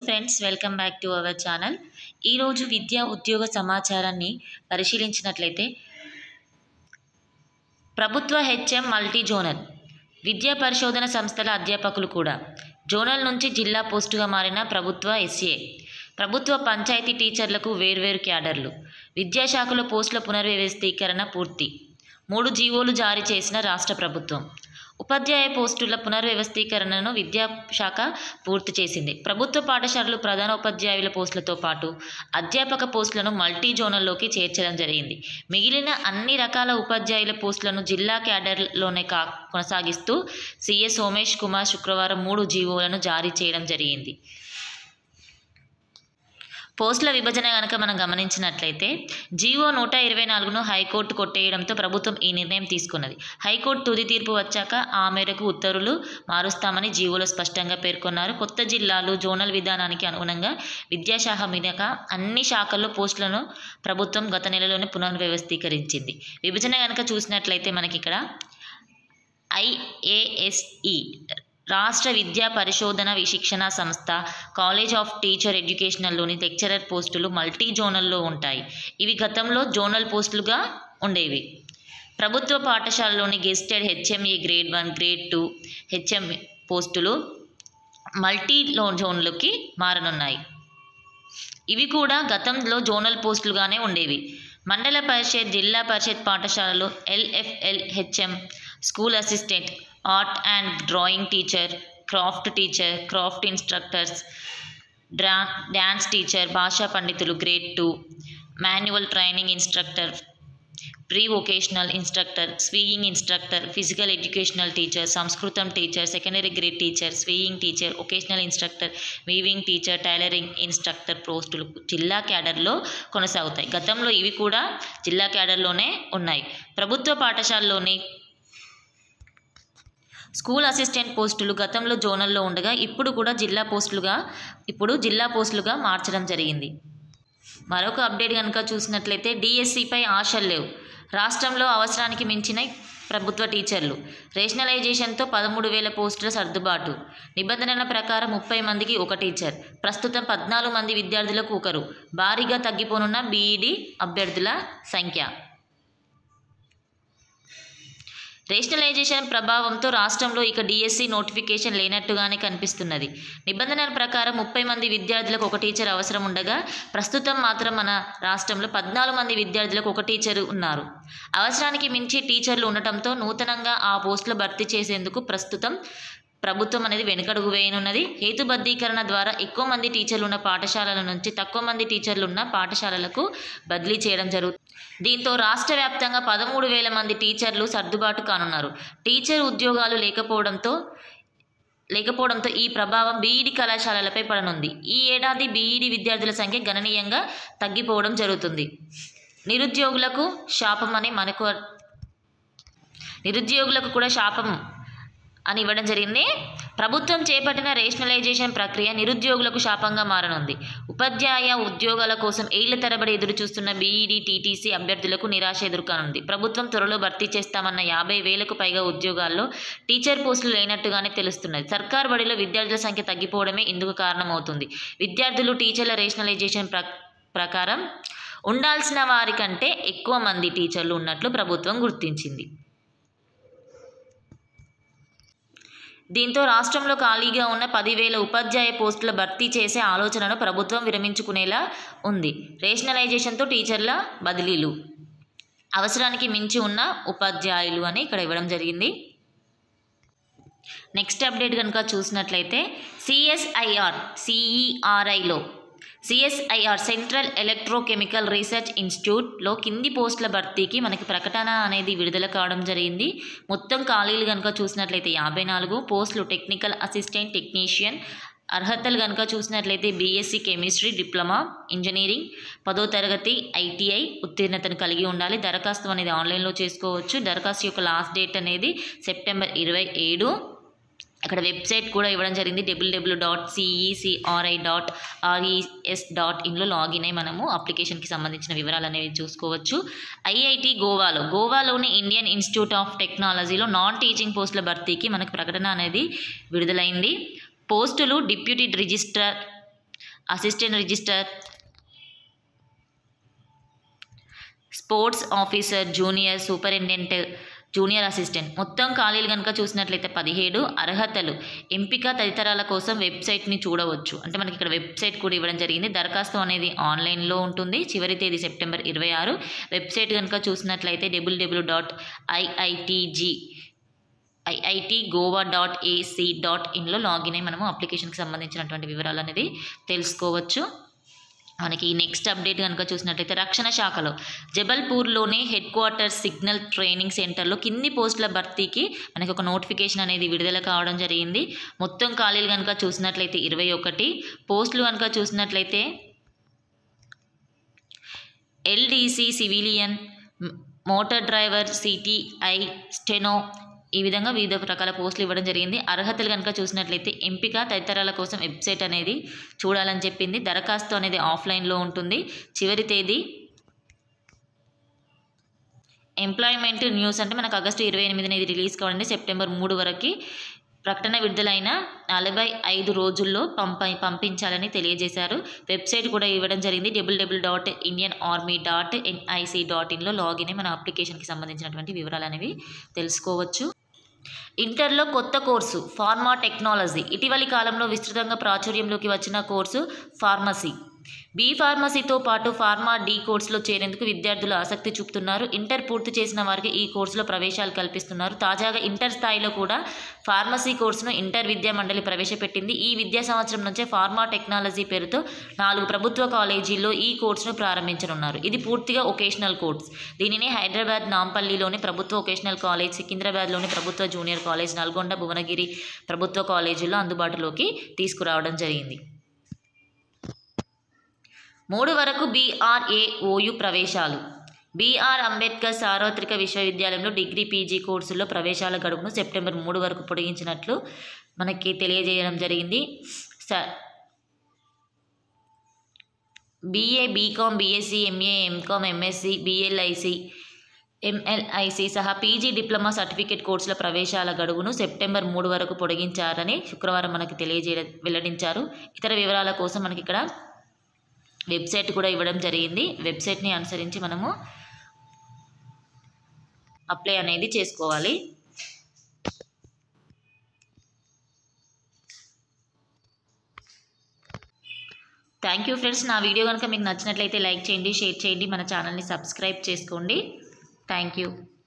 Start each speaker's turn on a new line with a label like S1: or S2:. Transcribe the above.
S1: friends welcome back to our channel ఈరోజు విద్యా ఉద్యోగ సమాచారాన్ని పరిశీలించినట్లయితే ప్రభుత్వ హెచ్ఎం మల్టీ జోనల్ విద్యా పరిశోధన సంస్థల అధ్యాపకులు కూడా జోనల్ నుంచి జిల్లా పోస్టుగా మారిన ప్రభుత్వ ఎస్ఏ ప్రభుత్వ పంచాయతీ టీచర్లకు వేర్వేరు క్యాడర్లు విద్యాశాఖలో పోస్టుల పునర్వ్యవస్థీకరణ పూర్తి మూడు జీవోలు జారీ చేసిన రాష్ట్ర ప్రభుత్వం ఉపాధ్యాయ పోస్టుల పునర్వ్యవస్థీకరణను విద్యాశాఖ పూర్తి చేసింది ప్రభుత్వ పాఠశాలలు ప్రధాన ఉపాధ్యాయుల పోస్టులతో పాటు అధ్యాపక పోస్టులను మల్టీ జోనల్లోకి చేర్చడం జరిగింది మిగిలిన అన్ని రకాల ఉపాధ్యాయుల పోస్టులను జిల్లా క్యాడర్లోనే కా కొనసాగిస్తూ సిఎస్ సోమేష్ కుమార్ శుక్రవారం మూడు జీవోలను జారీ చేయడం జరిగింది పోస్టుల విభజన కనుక మనం గమనించినట్లయితే జీవో నూట ఇరవై నాలుగును హైకోర్టు కొట్టేయడంతో ప్రభుత్వం ఈ నిర్ణయం తీసుకున్నది హైకోర్టు తుది తీర్పు వచ్చాక ఆ మేరకు ఉత్తర్వులు మారుస్తామని జీవోలో స్పష్టంగా పేర్కొన్నారు కొత్త జిల్లాలు జోనల్ విధానానికి అనుగుణంగా విద్యాశాఖ మినక అన్ని శాఖల్లో పోస్టులను ప్రభుత్వం గత నెలలోనే పునర్వ్యవస్థీకరించింది విభజన కనుక చూసినట్లయితే మనకి ఇక్కడ ఐఏఎస్ఈ రాష్ట్ర విద్యా పరిశోధన శిక్షణ సంస్థ కాలేజ్ ఆఫ్ టీచర్ ఎడ్యుకేషనల్లోని లెక్చరర్ పోస్టులు మల్టీ జోనల్లో ఉంటాయి ఇవి గతంలో జోనల్ పోస్టులుగా ఉండేవి ప్రభుత్వ పాఠశాలలోని gazetted HMA grade one grade two HM పోస్టులు మల్టీ లో జోన్లకి మారనున్నాయి ఇవి కూడా గతంలో జోనల్ పోస్టులుగానే ఉండేవి మండల పరిషత్ జిల్లా పరిషత్ పాఠశాలలో LFL HM school assistant art and drawing teacher craft teacher craft instructors draw dance teacher భాషా పండితులు grade two manual training instructor pre vocational instructor sewing instructor physical educational teacher సంస్కృతం teacher secondary grade teacher sewing teacher vocational instructor weaving teacher tailoring instructor పోస్టులు జిల్లా క్యాడర్లో కొనసాగుతాయి గతంలో ఇవి కూడా జిల్లా క్యాడర్లోనే ఉన్నాయి ప్రభుత్వ పాఠశాలలోని స్కూల్ అసిస్టెంట్ పోస్టులు గతంలో జోనల్లో ఉండగా ఇప్పుడు కూడా జిల్లా పోస్టులుగా ఇప్పుడు జిల్లా పోస్టులుగా మార్చడం జరిగింది మరొక అప్డేట్ కనుక చూసినట్లయితే డిఎస్సిపై ఆశలు లేవు రాష్ట్రంలో అవసరానికి మించిన ప్రభుత్వ టీచర్లు రేషనలైజేషన్తో పదమూడు వేల పోస్టుల సర్దుబాటు నిబంధనల ప్రకారం ముప్పై మందికి ఒక టీచర్ ప్రస్తుతం పద్నాలుగు మంది విద్యార్థులకు ఒకరు భారీగా తగ్గిపోనున్న బీఈడి అభ్యర్థుల సంఖ్య రేషనలైజేషన్ ప్రభావంతో రాష్ట్రంలో ఇక డిఎస్సి నోటిఫికేషన్ లేనట్టుగానే కనిపిస్తున్నది నిబంధనల ప్రకారం ముప్పై మంది విద్యార్థులకు ఒక టీచర్ అవసరం ఉండగా ప్రస్తుతం మాత్రం మన రాష్ట్రంలో పద్నాలుగు మంది విద్యార్థులకు ఒక టీచర్ ఉన్నారు అవసరానికి మించి టీచర్లు ఉండటంతో నూతనంగా ఆ పోస్టులు భర్తీ చేసేందుకు ప్రస్తుతం ప్రభుత్వం అనేది వెనుకడుగు వేయనున్నది హేతుబద్ధీకరణ ద్వారా ఎక్కువ మంది టీచర్లు ఉన్న పాఠశాలల నుంచి తక్కువ మంది టీచర్లు ఉన్న పాఠశాలలకు బదిలీ చేయడం జరుగుతుంది దీంతో రాష్ట్ర వ్యాప్తంగా పదమూడు వేల మంది టీచర్లు సర్దుబాటు కానున్నారు టీచర్ ఉద్యోగాలు లేకపోవడంతో లేకపోవడంతో ఈ ప్రభావం బీఈడి కళాశాలలపై పడనుంది ఈ ఏడాది బీఈడి విద్యార్థుల సంఖ్య గణనీయంగా తగ్గిపోవడం జరుగుతుంది నిరుద్యోగులకు శాపం అని మనకు నిరుద్యోగులకు కూడా శాపం అని ఇవ్వడం జరిగింది ప్రభుత్వం చేపట్టిన రేషనలైజేషన్ ప్రక్రియ నిరుద్యోగులకు శాపంగా మారనుంది ఉపాధ్యాయ ఉద్యోగాల కోసం ఏళ్ల తరబడి ఎదురు చూస్తున్న బీఈడి టీటీసీ అభ్యర్థులకు నిరాశ ఎదుర్కానుంది ప్రభుత్వం త్వరలో భర్తీ చేస్తామన్న యాభై వేలకు పైగా ఉద్యోగాల్లో టీచర్ పోస్టులు లేనట్టుగానే తెలుస్తున్నది సర్కార్ బడిలో విద్యార్థుల సంఖ్య తగ్గిపోవడమే ఇందుకు కారణమవుతుంది విద్యార్థులు టీచర్ల రేషనలైజేషన్ ప్ర ప్రకారం ఉండాల్సిన వారి కంటే ఎక్కువ మంది టీచర్లు ఉన్నట్లు ప్రభుత్వం గుర్తించింది దీంతో రాష్ట్రంలో ఖాళీగా ఉన్న పదివేల ఉపాధ్యాయ పోస్టుల భర్తీ చేసే ఆలోచనను ప్రభుత్వం విరమించుకునేలా ఉంది రేషనలైజేషన్తో టీచర్ల బదిలీలు అవసరానికి మించి ఉన్న ఉపాధ్యాయులు అని ఇక్కడ ఇవ్వడం జరిగింది నెక్స్ట్ అప్డేట్ కనుక చూసినట్లయితే సిఎస్ఐఆర్ సిఈఆర్ఐలో సిఎస్ఐఆర్ సెంట్రల్ ఎలక్ట్రోకెమికల్ రీసెర్చ్ ఇన్స్టిట్యూట్లో కింది పోస్టుల భర్తీకి మనకి ప్రకటన అనేది విడుదల కావడం జరిగింది మొత్తం ఖాళీలు కనుక చూసినట్లయితే యాభై నాలుగు పోస్టులు టెక్నికల్ అసిస్టెంట్ టెక్నీషియన్ అర్హతలు కనుక చూసినట్లయితే బీఎస్సీ కెమిస్ట్రీ డిప్లొమా ఇంజనీరింగ్ పదో తరగతి ఐటీఐ ఉత్తీర్ణతను కలిగి ఉండాలి దరఖాస్తు అనేది ఆన్లైన్లో చేసుకోవచ్చు దరఖాస్తు యొక్క లాస్ట్ డేట్ అనేది సెప్టెంబర్ ఇరవై ఏడు అక్కడ వెబ్సైట్ కూడా ఇవ్వడం జరిగింది WW dot CECRI dot RES dot ఇన్లో లాగిన్ అయి మనము అప్లికేషన్కి సంబంధించిన వివరాలు అనేవి చూసుకోవచ్చు ఐఐటి గోవాలో గోవాలోని ఇండియన్ ఇన్స్టిట్యూట్ ఆఫ్ టెక్నాలజీలో నాన్ టీచింగ్ పోస్టుల భర్తీకి మనకు ప్రకటన అనేది విడుదలైంది పోస్టులు deputy registrar assistant register sports officer junior superintendent junior assistant మొత్తం ఖాళీలు కనుక చూసినట్లయితే పదిహేడు అర్హతలు ఎంపిక తదితరాల కోసం వెబ్సైట్ని చూడవచ్చు అంటే మనకి ఇక్కడ వెబ్సైట్ కూడా ఇవ్వడం జరిగింది దరఖాస్తు అనేది ఆన్లైన్లో ఉంటుంది చివరి తేదీ సెప్టెంబర్ ఇరవై ఆరు వెబ్సైట్ కనుక చూసినట్లయితే WW dot IITG IIT Goa dot AC dot ఇన్లో లాగిన్ అయి మనము అప్లికేషన్కి సంబంధించినటువంటి వివరాలు అనేది తెలుసుకోవచ్చు మనకి నెక్స్ట్ అప్డేట్ కనుక చూసినట్లయితే రక్షణ శాఖలో జబల్పూర్లోని హెడ్ క్వార్టర్స్ సిగ్నల్ ట్రైనింగ్ సెంటర్లో కింది పోస్టుల భర్తీకి మనకి ఒక నోటిఫికేషన్ అనేది విడుదల కావడం జరిగింది మొత్తం ఖాళీలు కనుక చూసినట్లయితే ఇరవై ఒకటి పోస్టులు కనుక చూసినట్లయితే LDC civilian motor driver CTI steno ఈ విధంగా వివిధ రకాల పోస్టులు ఇవ్వడం జరిగింది అర్హతలు కనుక చూసినట్లయితే ఎంపిక తదితరాల కోసం వెబ్సైట్ అనేది చూడాలని చెప్పింది దరఖాస్తు అనేది ఆఫ్లైన్లో ఉంటుంది చివరి తేదీ ఎంప్లాయ్మెంట్ న్యూస్ అంటే మనకు ఆగస్టు ఇరవై ఎనిమిదిన ఇది రిలీజ్ కావాలండి సెప్టెంబర్ మూడు వరకు ప్రకటన విడుదలైన నలభై ఐదు రోజుల్లో పంప పంపించాలని తెలియజేశారు వెబ్సైట్ కూడా ఇవ్వడం జరిగింది WW dot Indian army dot NIC dot ఇన్లో లాగిన్ అయి మన అప్లికేషన్కి సంబంధించినటువంటి వివరాలు అనేవి తెలుసుకోవచ్చు ఇంటర్లో కొత్త కోర్సు ఫార్మా టెక్నాలజీ ఇటీవలి కాలంలో విస్తృతంగా ప్రాచుర్యంలోకి వచ్చిన కోర్సు ఫార్మసీ బీ ఫార్మసీతో పాటు ఫార్మా డి కోర్సులో చేరేందుకు విద్యార్థులు ఆసక్తి చూపుతున్నారు ఇంటర్ పూర్తి చేసిన వారికి ఈ కోర్సులో ప్రవేశాలు కల్పిస్తున్నారు తాజాగా ఇంటర్ స్థాయిలో కూడా ఫార్మసీ కోర్సును ఇంటర్ విద్యా మండలి ప్రవేశపెట్టింది ఈ విద్యా సంవత్సరం నుంచే ఫార్మా టెక్నాలజీ పేరుతో నాలుగు ప్రభుత్వ కాలేజీల్లో ఈ కోర్సును ప్రారంభించనున్నారు ఇది పూర్తిగా ఒకేషనల్ కోర్స్ దీనిని హైదరాబాద్ నాంపల్లిలోని ప్రభుత్వ ఒకేషనల్ కాలేజ్ సికింద్రాబాద్లోని ప్రభుత్వ జూనియర్ కాలేజ్ నల్గొండ భువనగిరి ప్రభుత్వ కాలేజీల్లో అందుబాటులోకి తీసుకురావడం జరిగింది మూడు వరకు బీఆర్ఏఓయు ప్రవేశాలు బీఆర్ అంబేద్కర్ సార్వత్రిక విశ్వవిద్యాలయంలో డిగ్రీ పీజీ కోర్సుల్లో ప్రవేశాల గడువును సెప్టెంబర్ మూడు వరకు పొడిగించినట్లు మనకి తెలియజేయడం జరిగింది స BA BCom BSc MA MCom MSc BLIC MLIC సహా పీజీ డిప్లొమా సర్టిఫికేట్ కోర్సుల ప్రవేశాల గడువును సెప్టెంబర్ మూడు వరకు పొడిగించారని శుక్రవారం మనకి తెలియజేయ వెల్లడించారు ఇతర వివరాల కోసం మనకి ఇక్కడ వెబ్సైట్ కూడా ఇవ్వడం జరిగింది వెబ్సైట్ని అనుసరించి మనము అప్లై అనేది చేసుకోవాలి థ్యాంక్ యూ ఫ్రెండ్స్ నా వీడియో కనుక మీకు నచ్చినట్లయితే లైక్ చేయండి షేర్ చేయండి మన ఛానల్ని సబ్స్క్రైబ్ చేసుకోండి థ్యాంక్ యూ